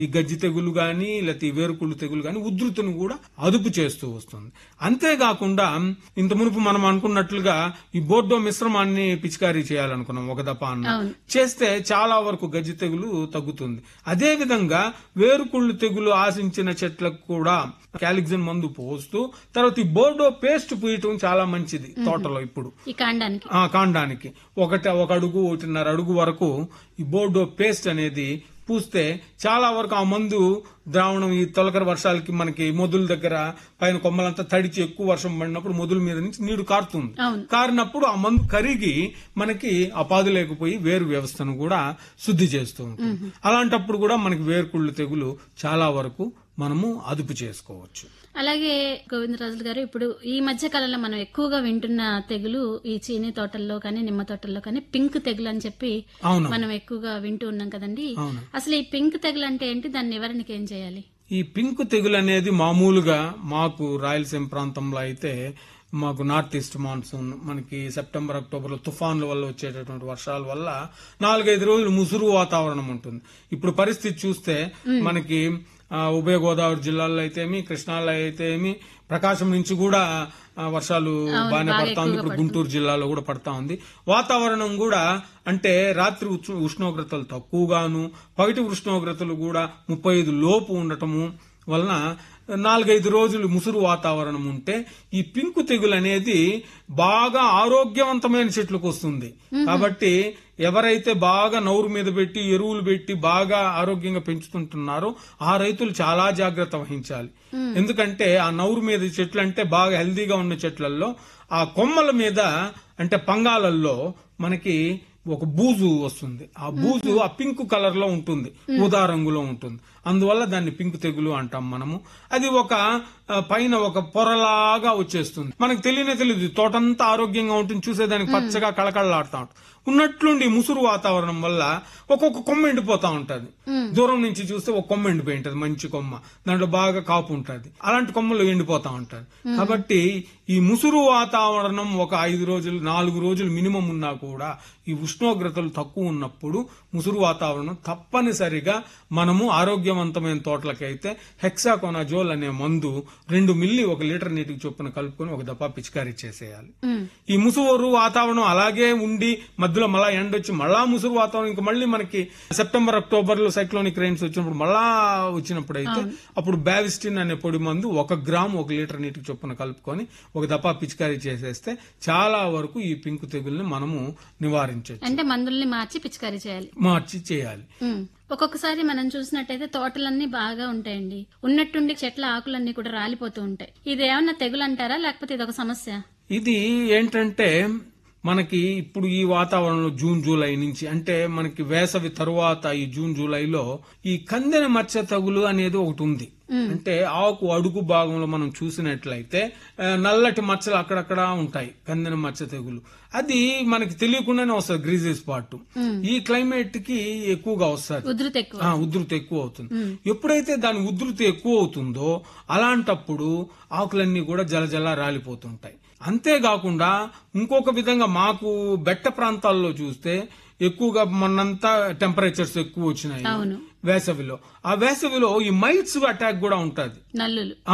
ఈ గజ్జి తెగులు గాని లేకపోతే ఈ వేరుకుళ్ళు తెగులు గాని ఉధృతిని కూడా అదుపు చేస్తూ వస్తుంది అంతేకాకుండా ఇంత మునుపు మనం అనుకున్నట్లుగా ఈ బోర్డో మిశ్రమాన్ని పిచికారీ చేయాలనుకున్నాం ఒక దఫా అన్న అవును. చేస్తే చాలా వరకు గజ్జి తెగులు తగ్గుతుంది అదే విధంగా వేరుకుళ్ళు తెగులు ఆశించిన చెట్లకు కూడా క్యాలిక్సిన్ మందు పోస్తూ తర్వాత ఈ బోర్డో పేస్ట్ పూయటం చాలా మంచిది తోటలో ఇప్పుడు ఈ కాండానికి ఆ కాండానికి ఒకటి ఒక అడుగు ఒకటిన్నర అడుగు వరకు ఈ బోర్డో పేస్ట్ అనేది పూస్తే చాలా వరకు ఆ మందు ద్రావణం ఈ తొలకరి వర్షాలకి మనకి మొదుల దగ్గర పైన కొమ్మలంతా తడిచి ఎక్కువ వర్షం పడినప్పుడు మొదుల మీద నుంచి నీరు కారుతుంది అవును. కారినప్పుడు ఆ మందు కరిగి మనకి అపాదు లేకపోయి వేరు వ్యవస్థను కూడా శుద్ధి చేస్తూ ఉంటుంది అలాంటప్పుడు కూడా మనకి వేరుకుళ్ళు తెగులు చాలా వరకు మనము అదుపు చేసుకోవచ్చు అలాగే గోవిందరాజులు గారు ఇప్పుడు ఈ మధ్య కాలంలో మనం ఎక్కువగా వింటున్న తెగులు ఈ చీనీ తోటల్లో కానీ నిమ్మ తోటల్లో కానీ పింక్ తెగులు అని చెప్పి అవును మనం ఎక్కువగా వింటూ ఉన్నాం కదండి అవును అసలు ఈ పింక్ తెగులు అంటే ఏంటి దాని నివారణకి ఏం చేయాలి ఈ పింక్ తెగులు అనేది మామూలుగా మాకు రాయలసీమ ప్రాంతంలో అయితే మాకు నార్త్ ఈస్ట్ మాన్సూన్ మనకి సెప్టెంబర్ అక్టోబర్ లో తుఫాన్ల వల్ల వచ్చేటటువంటి వర్షాల వల్ల నాలుగైదు రోజులు ముసురు వాతావరణం ఉంటుంది ఇప్పుడు పరిస్థితి చూస్తే మనకి ఆ, ఉభయ గోదావరి జిల్లాల్లో అయితేమి కృష్ణాలో అయితేమి ప్రకాశం నుంచి కూడా ఆ, వర్షాలు బాగానే పడతా ఉంది ఇప్పుడు గుంటూరు జిల్లాలో కూడా పడతా ఉంది వాతావరణం కూడా అంటే రాత్రి ఉచ్- ఉష్ణోగ్రతలు తక్కువగాను పగటి ఉష్ణోగ్రతలు కూడా ముప్పై ఐదు లోపు ఉండటము వలన నాలుగైదు రోజులు ముసురు వాతావరణం ఉంటే ఈ పింకు తెగులు అనేది బాగా ఆరోగ్యవంతమైన చెట్లకు వస్తుంది కాబట్టి ఎవరైతే బాగా నౌరు మీద పెట్టి ఎరువులు పెట్టి బాగా ఆరోగ్యంగా పెంచుతుంటున్నారో ఆ రైతులు చాలా జాగ్రత్త వహించాలి ఎందుకంటే ఆ నౌరు మీద చెట్లు అంటే బాగా హెల్దీగా ఉన్న చెట్లలో ఆ కొమ్మల మీద అంటే పంగాలల్లో మనకి ఒక బూజు వస్తుంది ఆ బూజు ఆ పింక్ కలర్ లో ఉంటుంది ఊదా రంగులో ఉంటుంది అందువల్ల దాన్ని పింక్ తెగులు అంటాం మనము అది ఒక ఆ, పైన ఒక పొరలాగా వచ్చేస్తుంది మనకు తెలియనే తెలియదు తోటంతా ఆరోగ్యంగా ఉంటుంది చూసేదానికి పచ్చగా కళకళలాడుతా ఉంటుంది ఉన్నట్లుండి ముసురు వాతావరణం వల్ల ఒక్కొక్క కొమ్మ ఎండిపోతా ఉంటది దూరం నుంచి చూస్తే ఒక కొమ్మ ఎండిపోయి ఉంటది మంచి కొమ్మ దాంట్లో బాగా కాపు ఉంటది అలాంటి కొమ్మలు ఎండిపోతా ఉంటది కాబట్టి ఈ ముసురు వాతావరణం ఒక ఐదు రోజులు నాలుగు రోజులు మినిమం ఉన్నా కూడా ఈ ఉష్ణోగ్రతలు తక్కువ ఉన్నప్పుడు ముసురు వాతావరణం తప్పనిసరిగా మనము ఆరోగ్యవంతమైన తోటలకైతే హెక్సాకోనాజోల్ అనే మందు రెండు మిల్లీ ఒక లీటర్ నీటికి చొప్పున కలుపుకొని ఒక దఫా పిచికారీ చేసేయాలి ఉమ్, ఈ ముసురు వాతావరణం అలాగే ఉండి మధ్యలో మళ్ళా ఎండ వచ్చి మళ్ళా ముసురు వాతావరణం ఇంకా మళ్ళీ మనకి సెప్టెంబర్ అక్టోబర్ లో సైక్లోనిక్ రైన్స్ వచ్చినప్పుడు మళ్ళా వచ్చినప్పుడు అయితే అప్పుడు బ్యావిస్టిన్ అనే పొడి మందు ఒక గ్రామ్ ఒక లీటర్ నీటికి చొప్పున కలుపుకొని ఒక దఫా పిచికారీ చేసేస్తే చాలా వరకు ఈ పింకు తెగుల్ని మనము నివారించవచ్చు అంటే మందుల్ని మార్చి పిచికారీ చేయాలి మార్చి చేయాలి ఉమ్. ఒక్కొక్కసారి మనం చూసినట్టయితే తోటలన్నీ బాగా ఉంటాయండి ఉన్నట్టుండి చెట్ల ఆకులన్నీ కూడా రాలిపోతూ ఉంటాయి ఇది ఏమన్నా తెగులు అంటారా లేకపోతే ఇది ఒక సమస్య ఇది ఏంటంటే మనకి ఇప్పుడు ఈ వాతావరణంలో జూన్ జూలై నుంచి అంటే మనకి వేసవి తరువాత ఈ జూన్ జూలైలో ఈ కందెన మచ్చ తగులు అనేది ఒకటి ఉంది అంటే ఆకు అడుగు భాగంలో మనం చూసినట్లయితే ఆ, నల్లటి మచ్చలు అక్కడక్కడ ఉంటాయి కందెన మచ్చ తెగులు అది మనకి తెలియకుండానే వస్తుంది గ్రీజీ స్పాట్ ఈ క్లైమేట్ కి ఎక్కువగా వస్తుంది ఉధృతి ఎక్కువ ఆ, ఉధృతి ఎక్కువ అవుతుంది ఎప్పుడైతే దాని ఉధృతి ఎక్కువ అవుతుందో అలాంటప్పుడు ఆకులన్నీ కూడా జలజల రాలిపోతుంటాయి అంతేకాకుండా ఇంకొక విధంగా మాకు బెట్ట ప్రాంతాల్లో చూస్తే ఎక్కువగా మొన్నంతా టెంపరేచర్స్ ఎక్కువ వచ్చినాయి అవును వేసవిలో ఆ వేసవిలో ఈ మైట్స్ అటాక్ కూడా ఉంటది నల్లులు ఆ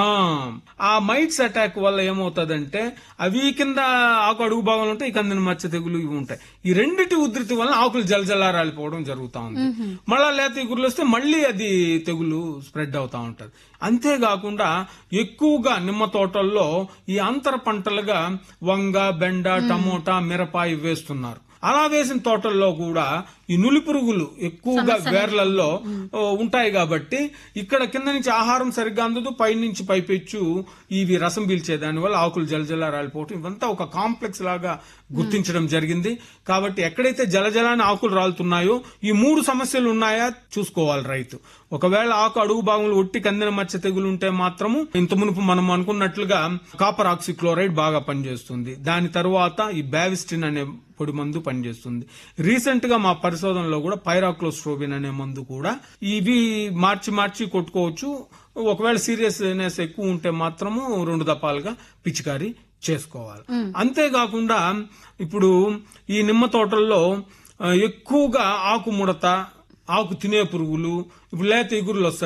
ఆ మైట్స్ అటాక్ వల్ల ఏమవుతుందంటే అవి కింద ఆకు అడుగు భాగంలో ఉంటాయి ఈ కందిన మచ్చ తెగులు ఇవి ఉంటాయి ఈ రెండిటి ఉధృతి వల్ల ఆకులు జలజలా రాలిపోవడం జరుగుతా ఉంది మళ్ళా లేత ఇగురులు వస్తే మళ్ళీ అది తెగులు స్ప్రెడ్ అవుతా ఉంటది అంతేకాకుండా ఎక్కువగా నిమ్మ తోటల్లో ఈ అంతర పంటలుగా వంగ బెండ టమోటా మిరప ఇవి వేస్తున్నారు అలా వేసిన తోటల్లో కూడా ఈ నులి పురుగులు ఎక్కువగా వేర్లల్లో ఓ, ఉంటాయి కాబట్టి ఇక్కడ కింద నుంచి ఆహారం సరిగ్గా అందదు పై నుంచి పైపెచ్చు ఇవి రసం పీల్చే దాని వల్ల ఆకులు జలజల రాలిపోవటం ఇవంతా ఒక కాంప్లెక్స్ లాగా గుర్తించడం జరిగింది కాబట్టి ఎక్కడైతే జలజలాన్ని ఆకులు రాలుతున్నాయో ఈ మూడు సమస్యలు ఉన్నాయా చూసుకోవాలి రైతు ఒకవేళ ఆకు అడుగు భాగంలో ఒట్టి కందిన మచ్చ తెగులు ఉంటే మాత్రము ఇంత మునుపు మనం అనుకున్నట్లుగా కాపర్ ఆక్సిక్లోరైడ్ బాగా పనిచేస్తుంది దాని తరువాత ఈ బ్యావిస్టిన్ అనే పొడి మందు పనిచేస్తుంది రీసెంట్ గా మా పరిశోధనలో కూడా పైరాక్లోస్ట్రోబిన్ అనే మందు కూడా ఇవి మార్చి మార్చి కొట్టుకోవచ్చు ఒకవేళ సీరియస్నెస్ ఎక్కువ ఉంటే మాత్రము రెండు దపాలుగా పిచికారీ చేసుకోవాలి అంతేకాకుండా ఇప్పుడు ఈ నిమ్మ తోటల్లో ఆ, ఎక్కువగా ఆకు ముడత ఆకు తినే పురుగులు ఇప్పుడు లేత ఎగురులు వస్తాయి